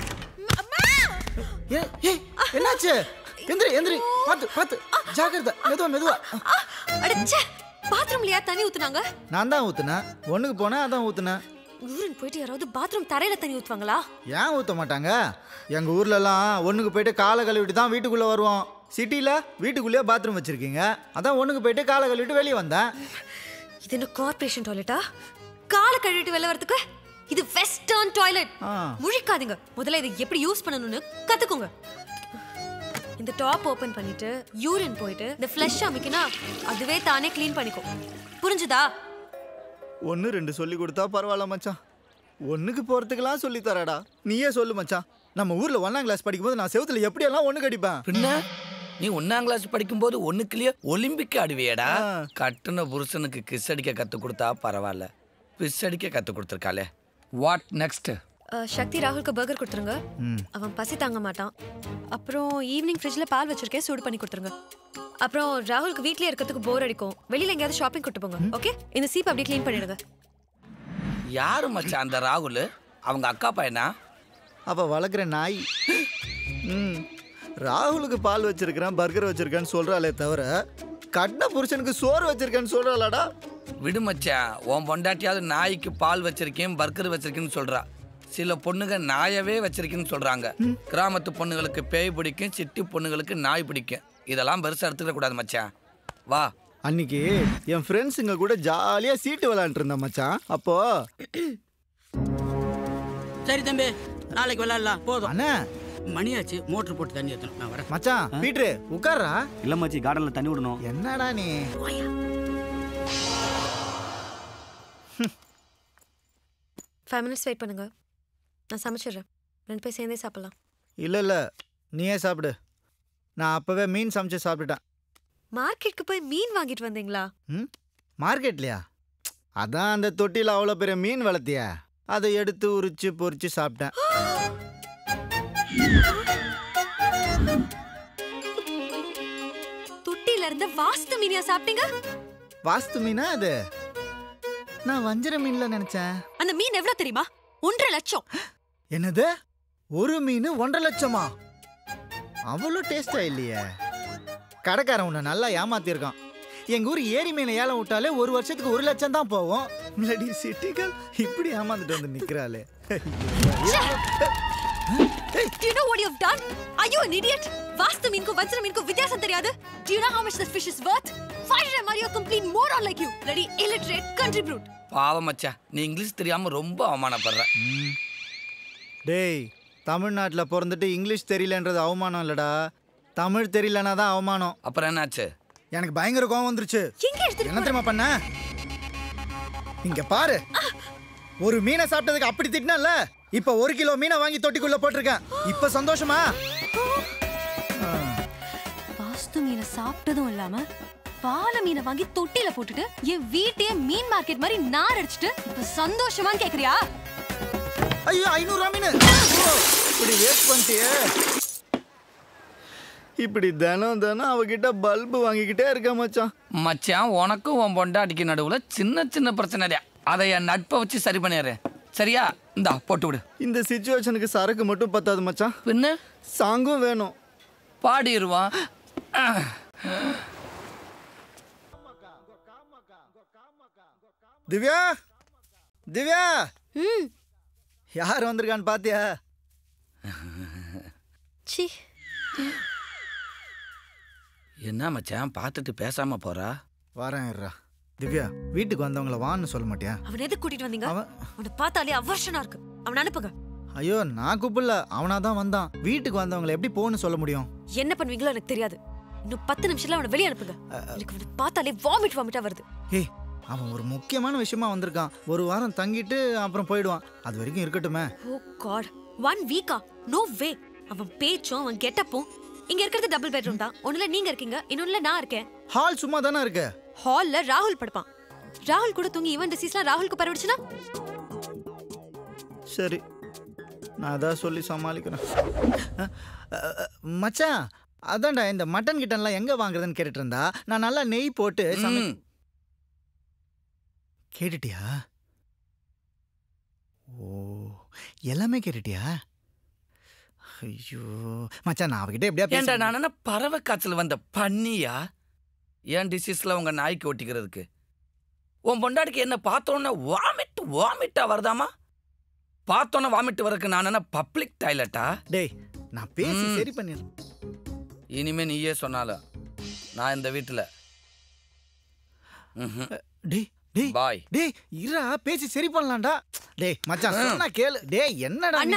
ஏய், ஏய், என்னாச்சு எந்திரி எந்திரி பாத்து பாத்து ஜாக்கிரதை மெதுவா மெதுவா அடிச்சே பாத்ரூம்லயா தண்ணி ஊத்துனாங்க நான் தான் ஊத்துனேன் ஒண்ணுக்கு போனேன் அதான் ஊத்துனேன் யூரின் போயிட்டு யாராவது பாத்ரூம் தரையில தண்ணி ஊத்துவாங்களா ஏன் ஊத்த மாட்டாங்க எங்க ஊர்லலாம் ஒண்ணுக்கு போயிட்டு காலை கழுவிட்டு தான் வீட்டுக்குள்ள வருவோம் சிட்டில வீட்டுக்குள்ளேயே பாத்ரூம் வச்சிருக்கீங்க அதான் ஒண்ணுக்கு போயிட்டு காலை கழுவிட்டு வெளியே வந்தேன் இது என்ன கார்ப்பரேஷன் டாய்லெட்டா காலை கழுவிட்டு வெளில வரதுக்கு இது வெஸ்டர்ன் டாய்லெட் ஆ. முழிக்காதீங்க முதல்ல இதை எப்படி யூஸ் பண்ணணும்னு கத்துக்கோங்க இந்த டாப் ஓபன் பண்ணிட்டு யூரின் போயிட்டு இந்த ஃப்ளஷ் அமைக்கினா அதுவே தானே க்ளீன் பண்ணிக்கும் புரிஞ்சுதா ஒன்று ரெண்டு சொல்லி கொடுத்தா பரவாயில்ல மச்சான் ஒண்ணுக்கு போறதுக்கெல்லாம் சொல்லி தரடா நீயே சொல்லு மச்சான் நம்ம ஊர்ல ஒன்னாம் கிளாஸ் படிக்கும்போது நான் செவுத்துல எப்படியெல்லாம் ஒண்ணு கடிப்பேன் பின்ன நீ ஒன்னாம் கிளாஸ் படிக்கும்போது ஒண்ணுக்குள்ளேயே ஒலிம்பிக் ஆடுவியடா ஆ. கட்டுன புருஷனுக்கு கிஸ் அடிக்க கத்து கொடுத்தா பரவாயில்ல பிஸ் அடிக்க கத்து கொடுத்துருக்காளே வாட் நெக்ஸ்ட் அஹ், சக்தி ராகுலுக்கு பர்கர் கொடுத்துருங்க அவன் பசி தாங்க மாட்டான் அப்புறம் ஈவினிங் ஃப்ரிட்ஜில் பால் வச்சிருக்கேன் சூடு பண்ணி கொடுத்துருங்க அப்புறம் ராகுலுக்கு வீட்லயே இருக்கிறதுக்கு போர் அடிக்கும் வெளியில எங்கேயாவது ஷாப்பிங் கூட்டு போங்க ஓகே இந்த சீப் அப்படியே க்ளீன் பண்ணிடுங்க யாரு மச்சான் அந்த ராகுல் அவங்க அக்கா பையனா அப்ப வளர்க்குற நாய் ம் ராகுலுக்கு பால் வச்சிருக்கிறேன் பர்கர் வச்சிருக்கேன்னு சொல்றாளே தவிர கட்டின புருஷனுக்கு சோறு வச்சிருக்கேன்னு சொல்றாளாடா விடு மச்சான் உன் பொண்டாட்டியாவது நாய்க்கு பால் வச்சிருக்கேன் பர்கர் வச்சிருக்கேன்னு சொல்றா சில பொண்ணுங்க நாயவே வச்சிருக்கேன்னு சொல்றாங்க கிராமத்து பொண்ணுங்களுக்கு பேய் பிடிக்கும் சிட்டி பொண்ணுங்களுக்கு நாய் பிடிக்கும் இதெல்லாம் பெருசா எடுத்துக்க கூடாது மச்சான் வா அன்னைக்கு என் ஃப்ரெண்ட்ஸுங்க கூட ஜாலியாக சீட்டு விளையாண்டுட்டு இருந்தேன் மச்சான் அப்போ சரி தம்பி நாளைக்கு விளையாடலாம் போதும் அண்ணா மணியாச்சு மோட்டர் போட்டு தண்ணி ஏற்றணும் நான் வரேன் மச்சான் பீட்ரு உட்கார்றா இல்ல மச்சி கார்டன்ல தண்ணி விடணும் என்னடா நீ ஃபைவ் மினிட்ஸ் வெயிட் பண்ணுங்க நான் சமைச்சிடுறேன் ரெண்டு பேர் சேர்ந்தே சாப்பிடலாம் இல்லை இல்லை நீயே சாப்பிடு நான் அப்போவே மீன் சமைச்சு சாப்பிட்டுட்டேன் மார்க்கெட்டுக்கு போய் மீன் வாங்கிட்டு வந்தீங்களா ம் மார்க்கெட்லையா அதான் அந்த தொட்டியில் அவ்வளோ பெரிய மீன் வளர்த்திய அதை எடுத்து உரிச்சு பொரிச்சு சாப்பிட்டேன் தொட்டில இருந்து வாஸ்து மீனியா சாப்பிட்டீங்க வாஸ்து மீனா அது நான் வஞ்சர மீன்ல நினைச்சேன் அந்த மீன் எவ்வளவு தெரியுமா ஒன்றரை லட்சம் என்னது ஒரு மீன் ஒன்றரை லட்சமா அவ்வளோ டேஸ்டா இல்லையே கடைக்காரன் உன்னை நல்லா ஏமாத்திருக்கான் எங்க ஊர் ஏரி மீனை ஏலம் விட்டாலே ஒரு வருஷத்துக்கு ஒரு லட்சம் தான் போவோம் இல்லாடி சிட்டிகள் இப்படி ஏமாந்துட்டு வந்து நிக்கிறாளே Do you know what you've done? Are you an idiot? வாஸ்து மீனுக்கும் வஞ்சர மீனுக்கும் வித்தியாசம் தெரியாது Do you know how much this fish is worth? Five time are you a complete moron like you? Bloody illiterate country brute. பாவம் மச்சான் நீ English தெரியாம ரொம்ப அவமானப்படுற டேய் தமிழ்நாட்டில் பிறந்துட்டு இங்கிலீஷ் தெரியலன்றது அவமானம் இல்லடா தமிழ் தெரியலனா தான் அவமானம் அப்புறம் என்னாச்சு எனக்கு பயங்கர கோவம் வந்துருச்சு எங்க எடுத்துட்டு என்ன தெரியுமா பண்ண இங்க பாரு ஒரு மீனை சாப்பிட்டதுக்கு அப்படி திட்டினல இப்ப ஒரு கிலோ மீனை வாங்கி தொட்டிக்குள்ள போட்டிருக்கேன் இப்ப சந்தோஷமா வாஸ்து மீனை சாப்பிட்டதும் இல்லாம பால மீனை வாங்கி தொட்டில போட்டுட்டு என் வீட்டையே மீன் மார்க்கெட் மாதிரி நார் அடிச்சிட்டு இப்ப சந்தோஷமான்னு கேக்குறியா ஐயோ ஐநூறு மீன் ஓ, இப்படி வேஸ்ட் பண்ணிட்டியே இப்படி தினம் தினம் அவகிட்ட பல்பு வாங்கிக்கிட்டே இருக்க மச்சான் மச்சான் உனக்கும் உன் பொண்டாட்டிக்கு நடுவுல சின்ன சின்ன பிரச்சனையா அதை என் நட்பை வச்சு சரி பண்ணிடுறேன் சரியா இந்தா போட்டு விடு இந்த சுச்சுவேஷனுக்கு சரக்கு மட்டும் பத்தாது மச்சான் பின்ன சாங்கும் வேணும் பாடிடுவான் திவ்யா திவ்யா யார் வந்திருக்கான்னு பாத்தியா சி என்ன மச்சான் பார்த்துட்டு பேசாம போறா வரேன் இருடா திவ்யா வீட்டுக்கு வந்தவங்கள வான்னு சொல்ல மாட்டியா அவன் எதுக்கு கூட்டிட்டு வந்தீங்க அவன் அவனை பார்த்தாலே அவர்ஷனா இருக்கு அவனை அனுப்புங்க ஐயோ நான் கூப்பிடல அவனா தான் வந்தான் வீட்டுக்கு வந்தவங்கள எப்படி போன்னு சொல்ல முடியும் என்ன பண்ணுவீங்களோ எனக்கு தெரியாது இன்னும் பத்து நிமிஷத்துல அவனை வெளியே அனுப்புங்க எனக்கு அவனை பார்த்தாலே வாமிட் வாமிட்டா வருது ஏய் அவன் ஒரு முக்கியமான விஷயமா வந்திருக்கான் ஒரு வாரம் தங்கிட்டு அப்புறம் போயிடுவான் அது வரைக்கும் இருக்கட்டுமே ஓ காட் ஒன் வீக்கா நோ வே அவன் பேச்சும் அவன் கெட்டப்பும் இங்க இருக்கிறது டபுள் பெட்ரூம் தான் ஒண்ணுல நீங்க இருக்கீங்க இன்னொன்னுல நான் இருக்கேன் ஹால் சும்மா தானே இருக்கு ஹால்ல ராகுல் படுப்பான் ராகுல் கூட தூங்கி இவன் டிசீஸ்லாம் ராகுலுக்கு பரவிடுச்சுன்னா சரி நான் அதான் சொல்லி சமாளிக்கிறேன் அஹ், அஹ், அஹ், மச்சான் அதான்டா இந்த மட்டன் கிட்டன்லாம் எங்க வாங்குறதுன்னு கேட்டுட்டு இருந்தா நான் நல்லா நெய் போட்டு சமை ம். கேட்டுட்டியா ஓ எல்லாமே கேட்டுட்டியா ஐயோ மச்சான் நான் அவகிட்ட எப்படியா ஏன்டா பேச நான் என்ன பறவை காய்ச்சல் வந்த பண்ணியா ஏன் டிசீஸ்ல உங்க நாய்க்கு ஒட்டிக்கிறதுக்கு உன் பொண்டாட்டிக்கு என்ன பார்த்தோன்னே வாமிட் வாமிட்டா வருதாமா பார்த்தோன்னே வாமிட் வரக்கு நான் என்ன பப்ளிக் டாய்லெட்டா டேய் நான் பேசி ம். சரி பண்ணிடுறேன் இனிமே நீயே சொன்னாலும் நான் இந்த வீட்டுல டேய் டேய் பாய் டேய் இருடா பேசி சரி பண்ணலாம்டா டேய் மச்சான் சொன்னா கேளு டேய் என்னடா நீ? அண்ணா.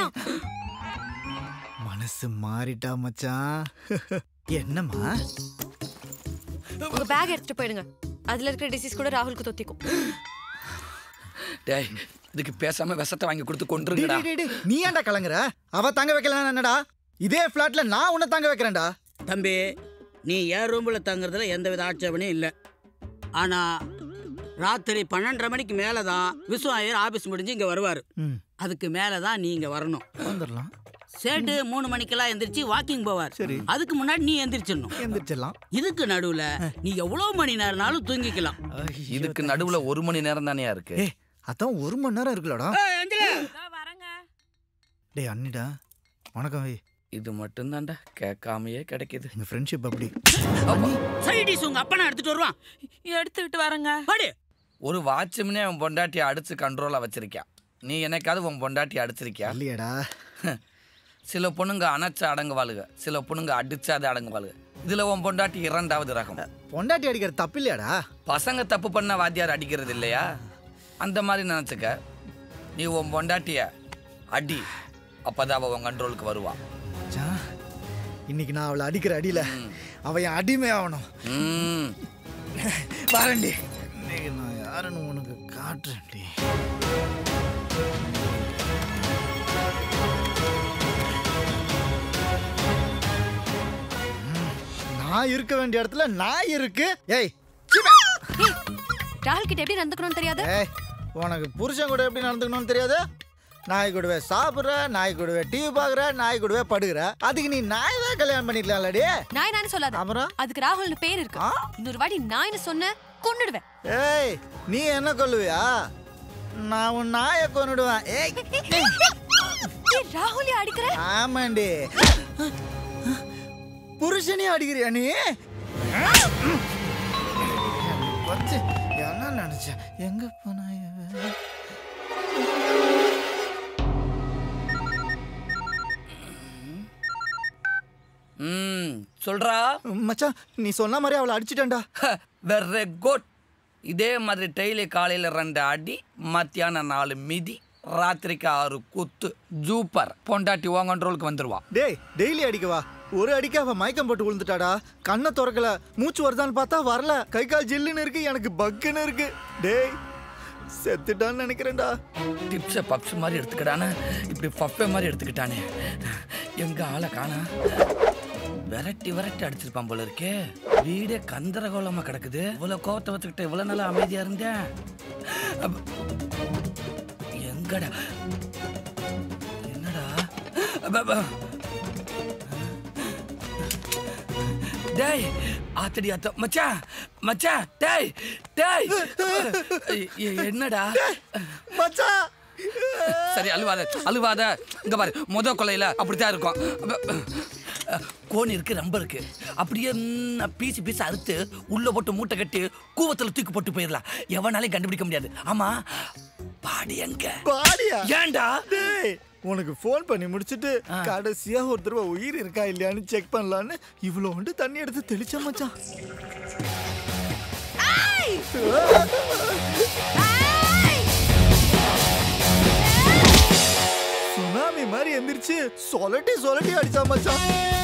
மனசு மாறிட்டா மச்சான் என்னம்மா உங்க பேக் எடுத்துட்டு போயிடுங்க அதுல இருக்கிற டிசீஸ் கூட ராகுலுக்கு தொத்திக்கும் டேய் இதுக்கு பேசாம விஷத்தை வாங்கி கொடுத்து டேய், கொண்டுருங்கடா டேய், டேய், டேய், நீ ஏன்டா கலங்குற அவ தங்க வைக்கலன்னா என்னடா இதே ஃபிளாட்ல நான் உன்னை தங்க வைக்கிறேன்டா தம்பி நீ என் ரூமில் தங்குறதுல எந்த வித ஆட்சேபனையும் இல்லை ஆனால் ராத்திரி பன்னெண்டரை மணிக்கு மேலே தான் விஸ்வ ஐயர் ஆஃபீஸ் முடிஞ்சு இங்கே வருவார் ம் அதுக்கு மேலே தான் நீ இங்கே வரணும் வந்துடலாம் சேட்டு மூணு மணிக்கெல்லாம் எந்திரிச்சு வாக்கிங் போவார் சரி. அதுக்கு முன்னாடி நீ எந்திரிச்சிடணும் எந்திரிச்சிடலாம் இதுக்கு நடுவுல நீ எவ்வளவு மணி நேரம்னாலும் தூங்கிக்கலாம் இதுக்கு நடுவுல ஒரு மணி நேரம் தானே இருக்கு ஏய் அதான் ஒரு மணி நேரம் இருக்குல்லடா வரங்க டேய் அண்ணிடா வணக்கம் வை இது மட்டும்தான்டா கேட்காமயே கிடைக்குது எங்க ஃப்ரெண்ட்ஷிப் அப்படி சைடிஸ் உங்க அப்பா நான் எடுத்துட்டு வருவான் எடுத்துக்கிட்டு வரங்க பாடு ஒரு வாட்ச்மனே உன் பொண்டாட்டியை அடிச்சு கண்ட்ரோலா வச்சிருக்கான் நீ என்னைக்காவது உன் பொண்டாட்டி அடிச்சிருக்கியா இல்லையாடா சில பொண்ணுங்க அணைச்சா அடங்குவாளுக சில பொண்ணுங்க அடிச்சாது அடங்குவாளுக இதுல உன் பொண்டாட்டி இரண்டாவது ரகம் பொண்டாட்டி அடிக்கிற தப்பு இல்லையாடா பசங்க தப்பு பண்ண வாத்தியார் அடிக்கிறது இல்லையா அந்த மாதிரி நினச்சிக்க நீ உன் பொண்டாட்டிய அடி அப்பதான் அவ உன் கண்ட்ரோலுக்கு வருவா மச்சான், இன்னைக்கு நான் அவளை அடிக்கிற அடியில அவ என் அடிமை ஆகணும் ம் வரண்டி இன்னைக்கு நான் யாருன்னு உனக்கு காட்டுறேன்டி ம், நான் இருக்க வேண்டிய இடத்துல நான் இருக்கு ஏய் சீப்பா. ராகுல் கிட்ட எப்படி நடந்துக்கணும்னு தெரியாது ஏய் உனக்கு புருஷன் கூட எப்படி நடந்துக்கணும்னு தெரியாது நாய் கூடவே சாப்பிட்ற நாய் கூடவே டிவி பார்க்குற நாய் கூடவே படுகிற அதுக்கு நீ நாய் தான் கல்யாணம் பண்ணிக்கலாம்லடி நாய் நானே சொல்லாத அப்புறம் அதுக்கு ராகுல்னு பேர் இருக்கு இன்னொரு வாட்டி நாய்னு சொன்ன கொன்னுடுவேன் ஏய் நீ என்ன கொல்லுவியா நான் உன் நாயை கொன்னுடுவேன் ஏய் ஏய் ராகுலே அடிக்கிற ஆமாண்டி புருஷனையும் அடிக்கிறியா நீ வச்சு என்ன நினைச்ச எங்க போனா இவ? ம் சொல்றா மச்சான் நீ சொன்ன மாதிரி அவளை அடிச்சிட்டேன்டா வெரி குட் இதே மாதிரி டெய்லி காலையில் ரெண்டு அடி மத்தியானம் நாலு மிதி ராத்திரிக்கு ஆறு குத்து ஜூப்பர் பொண்டாட்டி உன் கண்ட்ரோலுக்கு வந்துருவா டேய் டெய்லி அடிக்கவா ஒரு அடிக்க அவ மயக்கம் போட்டு விழுந்துட்டாடா கண்ணை திறக்கல மூச்சு வருதான்னு பார்த்தா வரல கை கால் ஜில்லுன்னு இருக்கு எனக்கு பக்குன்னு இருக்கு டேய் செத்துட்டான்னு நினைக்கிறேன்டா டிப்ஸை பப்ஸ் மாதிரி எடுத்துக்கிட்டானே இப்படி பப்பே மாதிரி எடுத்துக்கிட்டானே எங்க ஆளை காணா விரட்டி விரட்டி அடிச்சிருப்பான் போல இருக்கே வீடே கந்தரகோலமா கிடக்குது இவ்வளவு கோவத்தை வச்சுக்கிட்ட இவ்வளவு நாளா அமைதியா இருந்தேன் அப்ப- எங்கடா என்னடா அப்ப- அப்ப- டேய் ஆத்தடி ஆத்த மச்சான் மச்சான் டேய் டேய் எ- எ- என்னடா மச்சான் சரி அழுவாத அழுவாத இங்க பாரு முத கொலையில அப்படித்தான் இருக்கும் அப்ப- கோன் இருக்கு ரொம்ப இருக்கு அப்படியே ம், பீஸ் பீஸ் அறுத்து உள்ள போட்டு மூட்டை கட்டி கூவத்துல தூக்கி போட்டு போயிடலாம் எவனாலையும் கண்டுபிடிக்க முடியாது ஆமா பாடி எங்க பாடியா ஏன்டா டேய் உனக்கு ஃபோன் பண்ணி முடிச்சிட்டு கடைசியா ஒரு தடவை உயிர் இருக்கா இல்லையான்னு செக் பண்ணலான்னு இவ்வளோ உண்டு தண்ணி எடுத்து தெளிச்ச மச்சான் சுனாமி மாதிரி எந்திரிச்சு சொலட்டி சொலட்டி அடிச்சா மச்சான்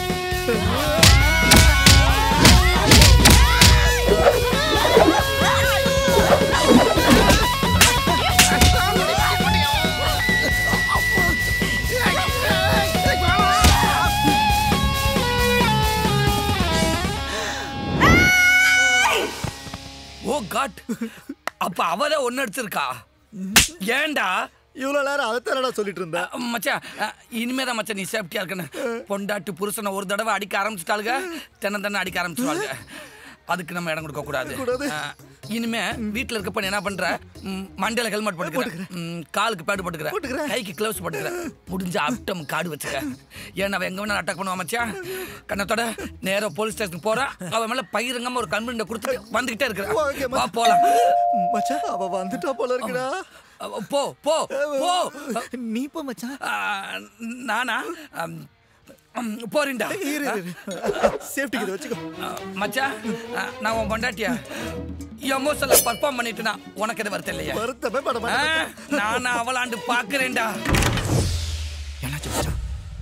ஓ காட் அப்ப அவதான் ஒன்னு அடிச்சிருக்கா ஏன்டா இவ்வளோ நேரம் அதைத்தானடா சொல்லிட்டு இருந்தேன் மச்சான் அஹ், இனிமேதான் மச்சான் நீ சேஃப்டியா இருக்கணும் பொண்டாட்டி புருஷனை ஒரு தடவை அடிக்க ஆரம்பிச்சிட்டாளுங்க தென்ன தென்ன அடிக்க ஆரம்பிச்சிருவாங்க அதுக்கு நம்ம இடம் கொடுக்க கூடாது அஹ், இனிமே வீட்ல இருக்கப்ப நீ என்ன பண்ற ம், மண்டையில ஹெல்மெட் போட்டுக்கிற ம், காலுக்கு பேடு போட்டுக்கிற கைக்கு கிளவுஸ் போட்டுக்கிற முடிஞ்ச அப்டம் காடு வச்சுக்க ஏன்னா அவன் எங்க வேணா அட்டாக் பண்ணுவான் மச்சான் கண்ணத்தோட நேரா போலீஸ் ஸ்டேஷனுக்கு போறான் அவன் மேல பயிரங்கமா ஒரு கம்ப்ளைண்ட் கொடுத்துட்டு வந்துகிட்டே ஓகே, இருக்கிறான் வா போலாம் மச்சான் அவ வந்துட்டா போல இருக்குடா அஹ், போ போ போ நீ போ மச்சான் அஹ், நானா அம், அம், போறேன்டா இரு இரு சேஃப்டிக்கு இதை வச்சுக்கோ அஹ், மச்சான் அஹ், நான் உன் பொண்டாட்டியா எமோஷன்ல பர்ஃபார்ம் பண்ணிட்டுனா உனக்கு எது வருத்தம் இல்லையா வருத்தமே பட அஹ், மாட்டேன் நானா அவளாண்டு பாக்குறேன்டா என்னாச்சு மச்சான்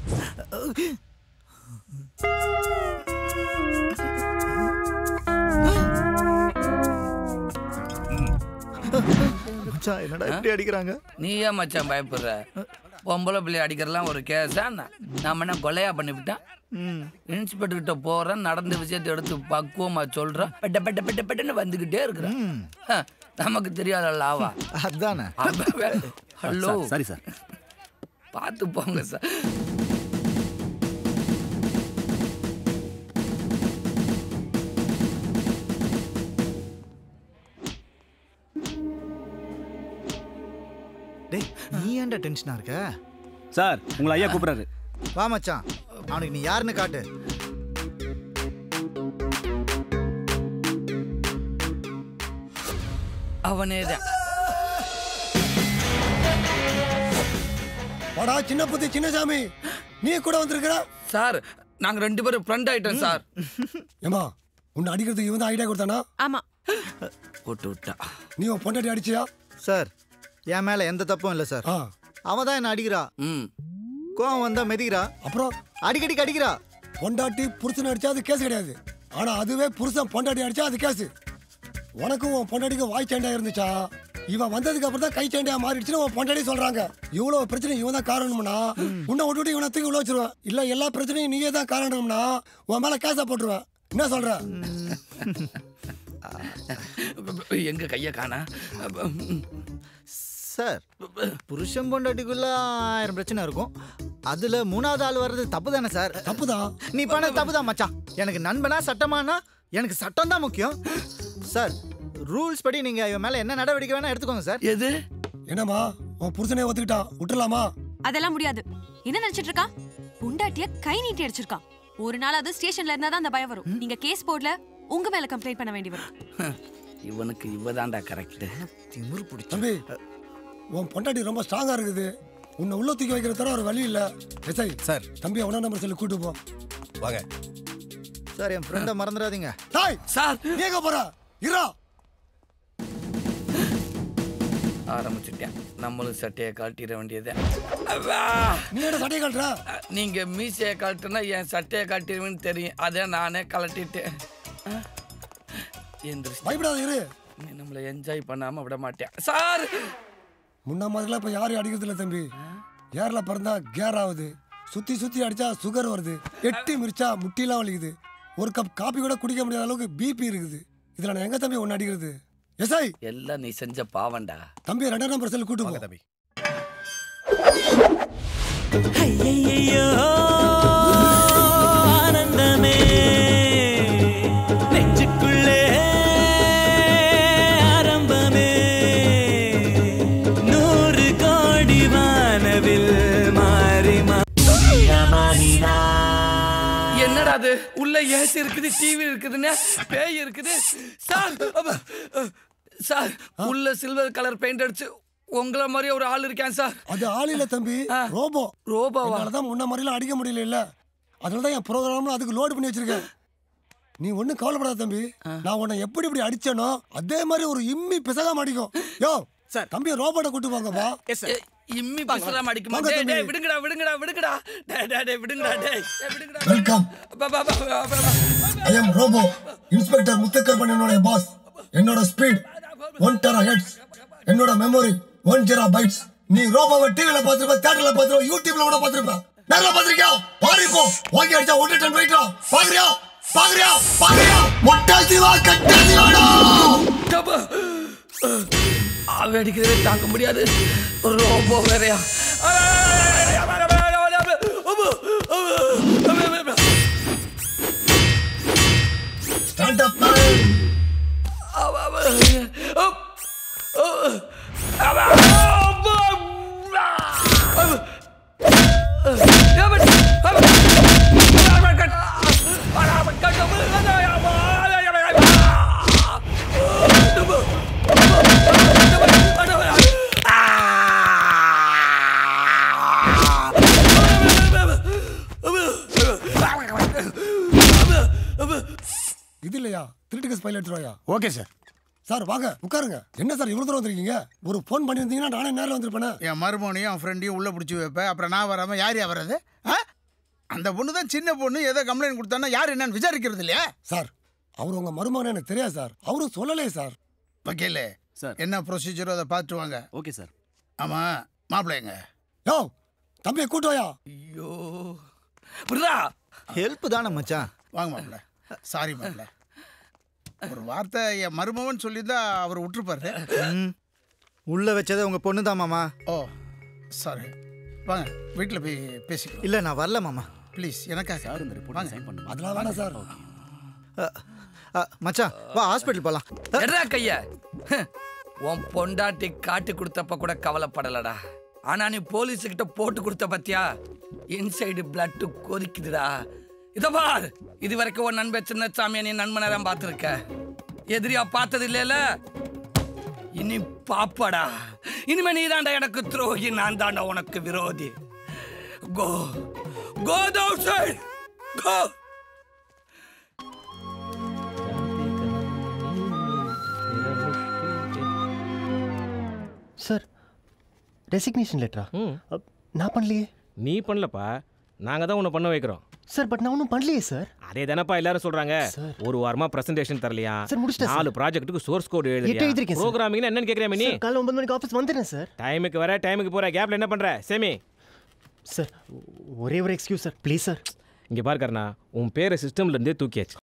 மச்சான் என்னடா இப்படி அடிக்கிறாங்க நீ ஏன் மச்சான் பயப்படுற பொம்பளை பிள்ளை அடிக்கிறதுலாம் ஒரு கேஸா நாம என்ன கொலையா பண்ணிவிட்டான் இன்ஸ்பெக்டர் கிட்ட போறேன் நடந்த விஷயத்தை எடுத்து பக்குவமா சொல்றேன் பெட்ட பெட்ட பெட்ட பெட்டன்னு வந்துகிட்டே இருக்கிறேன் ஹ, நமக்கு தெரியாத லாவா அதானே ஹலோ சாரி சார் பார்த்து போங்க சார் டேய் நீ ஏன்டா டென்ஷனா இருக்க சார் உங்களை ஐயா கூப்பிடுறாரு வா மச்சான் அவனுக்கு நீ யாருன்னு காட்டு அவனே தான் வாடா சின்ன புத்தி சின்னசாமி நீ கூட வந்திருக்கிற சார் நாங்க ரெண்டு பேரும் ஃப்ரெண்ட் ஆயிட்டோம் சார் ஏமா உன்னை அடிக்கிறதுக்கு இவன் தான் ஐடியா கொடுத்தானா ஆமா போட்டு விட்டா நீ உன் பொண்டாட்டி அடிச்சியா சார் என் மேல எந்த தப்பும் இல்லை சார் அவன் தான் என்ன அடிக்கிறா ம் கோவம் வந்தா மெதிக்கிறா அப்புறம் அடிக்கடிக்கு அடிக்கிறா பொண்டாட்டி புருஷன் அடிச்சா அது கேஸ் கிடையாது ஆனா அதுவே புருஷன் பொண்டாட்டி அடிச்சா அது கேஸ் உனக்கும் உன் பொண்டாட்டிக்கும் வாய் சேண்டா இருந்துச்சா இவன் வந்ததுக்கு அப்புறம் தான் கை சேண்டியா மாறிடுச்சுன்னு உன் பொண்டாட்டி சொல்றாங்க இவ்வளவு பிரச்சனை இவன் தான் காரணம்னா உன்னை விட்டுட்டு இவனை தூக்கி உள்ள வச்சிருவேன் இல்ல எல்லா பிரச்சனையும் நீயே தான் காரணம்னா உன் மேல கேஸா போட்டுருவேன் என்ன சொல்ற எங்க கைய காணா சார் புருஷன் பொண்டாட்டிக்குள்ள ஆயிரம் பிரச்சனை இருக்கும் அதுல மூணாவது ஆள் வர்றது தப்பு தானே சார் தப்பு தான் நீ பண்ண தப்பு தான் மச்சான் எனக்கு நண்பனா சட்டமானா எனக்கு சட்டம் தான் முக்கியம் சார் ரூல்ஸ் படி நீங்க இவன் மேல என்ன நடவடிக்கை வேணா எடுத்துக்கோங்க சார் எது என்னம்மா உன் புருஷனே ஒத்துக்கிட்டான் விட்டுலாமா அதெல்லாம் முடியாது என்ன நினைச்சிட்டு இருக்கான் புண்டாட்டிய கை நீட்டி அடிச்சிருக்கான் ஒரு நாள் அது ஸ்டேஷன்ல இருந்தா தான் அந்த பயம் வரும் நீங்க கேஸ் போர்ட்ல உங்க மேல கம்ப்ளைண்ட் பண்ண வேண்டி வரும் இவனுக்கு இவதான்டா கரெக்ட் திமிரு பிடிச்ச தம்பி உன் பொண்டாட்டி ரொம்ப ஸ்ட்ராங்கா இருக்குது உன்னை உள்ள தூக்கி வைக்கிற தர ஒரு வழி இல்ல எஸ்ஐ சார் தம்பி அவனா நம்பர் சொல்லி கூட்டு போ வாங்க சார் என் ஃப்ரெண்டை மறந்துடாதீங்க டாய் சார் நீ எங்க போற இரா ஆரம்பிச்சுட்டேன் நம்மளும் சட்டையை காட்டிட வேண்டியது நீ என்ன சட்டையை காட்டுற நீங்க மீசையை காட்டுனா என் சட்டையை காட்டிடுவேன்னு தெரியும் அதை நானே கலட்டிட்டேன் எந்திரிச்சு பயப்படாத இரு நீ நம்மளை என்ஜாய் பண்ணாம விட மாட்டேன் சார் முன்ன மாதிரிலாம் இப்ப யாரும் அடிக்கிறது இல்ல தம்பி ஏர்ல பிறந்தா கேர் ஆகுது சுத்தி சுத்தி அடிச்சா சுகர் வருது எட்டி மிரிச்சா முட்டிலாம் வலிக்குது ஒரு கப் காபி கூட குடிக்க முடியாத அளவுக்கு பிபி இருக்குது இதுல நான் எங்க தம்பி ஒன்னு அடிக்கிறது எஸ்ஐ எல்லாம் நீ செஞ்ச பாவண்டா தம்பி ரெண்டாம் நம்பர் செல் கூட்டு போ தம்பி ஐயையோ ஆனந்தமே நெஞ்சுக்குள்ளே ஆரம்பமே நூறு கோடி வானவில் மாறி மாறினா என்னடா அது உள்ள ஏசி இருக்குது டிவி இருக்குதுன்னு பேய் இருக்குது சார் அப்ப, அஹ், சார் உள்ள சில்வர் கலர் பெயிண்ட் அடிச்சு உங்கள மாதிரி ஒரு ஆள் இருக்கேன் சார் அது ஆள் இல்ல தம்பி ரோபோ ரோபோவா தான் முன்ன மாதிரிலாம் அடிக்க முடியல இல்ல அதனால தான் என் ப்ரோக்ராம்ல அதுக்கு லோட் பண்ணி வச்சிருக்கேன் நீ ஒண்ணும் கவலைப்படாத தம்பி நான் உன்னை எப்படி இப்படி அடிச்சேனோ அதே மாதிரி ஒரு இம்மி பிசகாம அடிக்கும் யோ சார் தம்பி ரோபோட்ட கூட்டு போங்கப்பா ஏ, இம்மி பிசலாம் அடிக்குமா வாங்க டேய் தம்பி. டேய் விடுங்கடா விடுங்கடா விடுங்கடா டேய் டேய் டேய் விடுங்கடா டேய் டேய், விடுங்கடா வெல்கம் பா, பா, பா, பா, பா, பா. ஐ எம் ரோபோ இன்ஸ்பெக்டர் முத்துக்கர் என்னோட பாஸ் என்னோட ஸ்பீட் ஒன் டெரா ஹெட்ஸ் என்னோட மெமரி ஒன் ஜீரோ பைட்ஸ் நீ ரோபோவை டிவில பாத்துருப்ப தியேட்டர்ல பாத்துருப்ப யூடியூப்ல கூட பாத்துருப்ப நேர்ல பாத்திருக்கியா பாரு இப்போ வாங்கி அடிச்சா ஒன்று டன் வெயிட் பாக்குறியா பாக்குறியா பாக்குறியா முட்டா சிவா கட்டா சிவாடா டப்பு. ஆவி அடிக்கிறதே தாங்க முடியாது ஒரு ரோபோ வேறையா ஸ்டாண்ட் அப் மேன் இது இல்லையா திருட்டுக்கு ஸ்பைல் எடுத்துருவாயா ஓகே சார் சார் வாங்க உட்காருங்க என்ன சார் இவ்வளவு தூரம் வந்திருக்கீங்க ஒரு ஃபோன் பண்ணியிருந்தீங்கன்னா நானே நேரில் வந்திருப்பேனே என் மருமகனையும் என் ஃப்ரெண்டையும் உள்ளே பிடிச்சி வைப்பேன் அப்புறம் நான் வராமல் யார் யா வர்றது ஆ அந்த பொண்ணு தான் சின்ன பொண்ணு ஏதோ கம்ப்ளைண்ட் கொடுத்தான்னா யார் என்னன்னு விசாரிக்கிறது இல்லையா சார் அவர் உங்க மருமகன் எனக்கு தெரியாது சார் அவரும் சொல்லலையே சார் வக்கீலே சார் என்ன ப்ரொசீஜரோ அதை பார்த்து வாங்க ஓகே சார் ஆமாம் மாப்பிள்ளைங்க யோ தம்பியை கூட்டு வாயா ஐயோ புரியுதா ஹெல்ப் தானே மச்சான் வாங்க மாப்பிள்ள சாரி மாப்பிள்ள ஒரு வார்த்தை என் மருமவன் சொல்லியிருந்தா அவர் விட்டுருப்பாரு ம். உள்ள வச்சதே உங்க பொண்ணு தான் மாமா ஓ சாரி வாங்க வீட்டில் போய் பேசிக்கலாம் இல்ல நான் வரல மாமா ப்ளீஸ் எனக்காக சார் இந்த ரிப்போர்ட் வாங்க சைன் பண்ணுங்க அதெல்லாம் வேணாம் சார் அ, அ, மச்சான் வா ஹாஸ்பிட்டல் போலாம் அ, எட்ரா கைய உன் பொண்டாட்டி காட்டி கொடுத்தப்ப கூட கவலைப்படலடா ஆனா நீ போலீஸுக்கிட்ட போட்டு கொடுத்த பத்தியா இன்சைடு பிளட் கொதிக்குதுடா இத பார் இது வரைக்கும் உன் நண்பன் சின்னசாமியை நீ நண்பனை தான் பார்த்துருக்க எதிரியா பார்த்தது இல்லைல இனி பாப்படா இனிமே நீ தாண்டா எனக்கு துரோகி நான் தாண்டா உனக்கு விரோதி கோ கோ அவுட் சைடு கோ சார் ரெசிக்னேஷன் லெட்டரா நான் பண்ணலையே நீ பண்ணலப்பா நாங்க தான் உன்னை பண்ண வைக்கிறோம் சார் பட் நான் ஒன்றும் பண்ணலையே சார் அதே தானப்பா எல்லாரும் சொல்றாங்க ஒரு வாரமா பிரசன்டேஷன் தரலையா சார், முடிச்சிட்டேன் நாலு ப்ராஜெக்ட்டுக்கு சோர்ஸ் கோட் எட்டு எழுதியா எழுதிருக்கேன் சார். ப்ரோக்ராமிங் என்னன்னு கேக்குறியா நீ சார், காலைல ஒன்பது மணிக்கு ஆஃபீஸ் வந்துடுறேன் சார் டைமுக்கு வர டைமுக்கு போற கேப்ல என்ன பண்ற சேமி சார் ஒரே ஒரு எக்ஸ்கியூஸ் சார் ப்ளீஸ் சார் இங்க பாரு கர்ணா உன் பேரை சிஸ்டம்ல இருந்தே தூக்கியாச்சு